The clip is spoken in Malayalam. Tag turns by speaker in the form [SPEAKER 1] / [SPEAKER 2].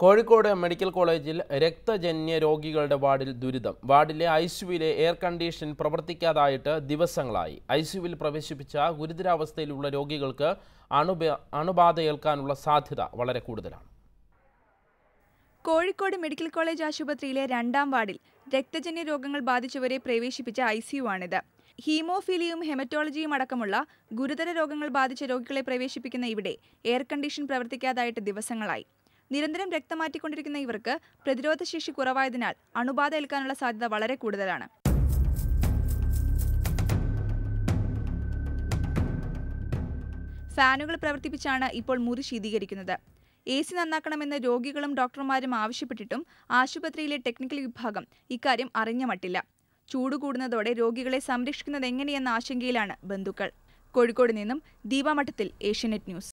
[SPEAKER 1] കോഴിക്കോട് മെഡിക്കൽ കോളേജിൽ രക്തജന്യ രോഗികളുടെ വാർഡിൽ ദുരിതം വാർഡിലെ ഐസിയുവിലെ എയർ കണ്ടീഷൻ പ്രവർത്തിക്കാതായിട്ട് ദിവസങ്ങളായി ഐസിയുവിൽ പ്രവേശിപ്പിച്ച ഗുരുതരാവസ്ഥയിലുള്ള രോഗികൾക്ക് അണുബ അണുബാധയേൽക്കാനുള്ള സാധ്യത വളരെ കൂടുതലാണ്
[SPEAKER 2] കോഴിക്കോട് മെഡിക്കൽ കോളേജ് ആശുപത്രിയിലെ രണ്ടാം വാർഡിൽ രക്തജന്യ രോഗങ്ങൾ ബാധിച്ചവരെ പ്രവേശിപ്പിച്ച ഐ ആണിത് ഹീമോഫീലിയും ഹെമറ്റോളജിയും അടക്കമുള്ള ഗുരുതര രോഗങ്ങൾ ബാധിച്ച രോഗികളെ പ്രവേശിപ്പിക്കുന്ന ഇവിടെ എയർ കണ്ടീഷൻ പ്രവർത്തിക്കാതായിട്ട് ദിവസങ്ങളായി നിരന്തരം രക്തം മാറ്റിക്കൊണ്ടിരിക്കുന്ന ഇവർക്ക് പ്രതിരോധശേഷി കുറവായതിനാൽ അണുബാധ ഏൽക്കാനുള്ള സാധ്യത വളരെ കൂടുതലാണ് ഫാനുകൾ പ്രവർത്തിപ്പിച്ചാണ് ഇപ്പോൾ മുറി ശീതീകരിക്കുന്നത് എ സി നന്നാക്കണമെന്ന് രോഗികളും ഡോക്ടർമാരും ആവശ്യപ്പെട്ടിട്ടും ആശുപത്രിയിലെ ടെക്നിക്കൽ വിഭാഗം ഇക്കാര്യം അറിഞ്ഞ മട്ടില്ല ചൂട് കൂടുന്നതോടെ രോഗികളെ സംരക്ഷിക്കുന്നത് എങ്ങനെയെന്ന ആശങ്കയിലാണ് ബന്ധുക്കൾ കോഴിക്കോട് നിന്നും ദീപാമഠത്തിൽ ഏഷ്യനെറ്റ് ന്യൂസ്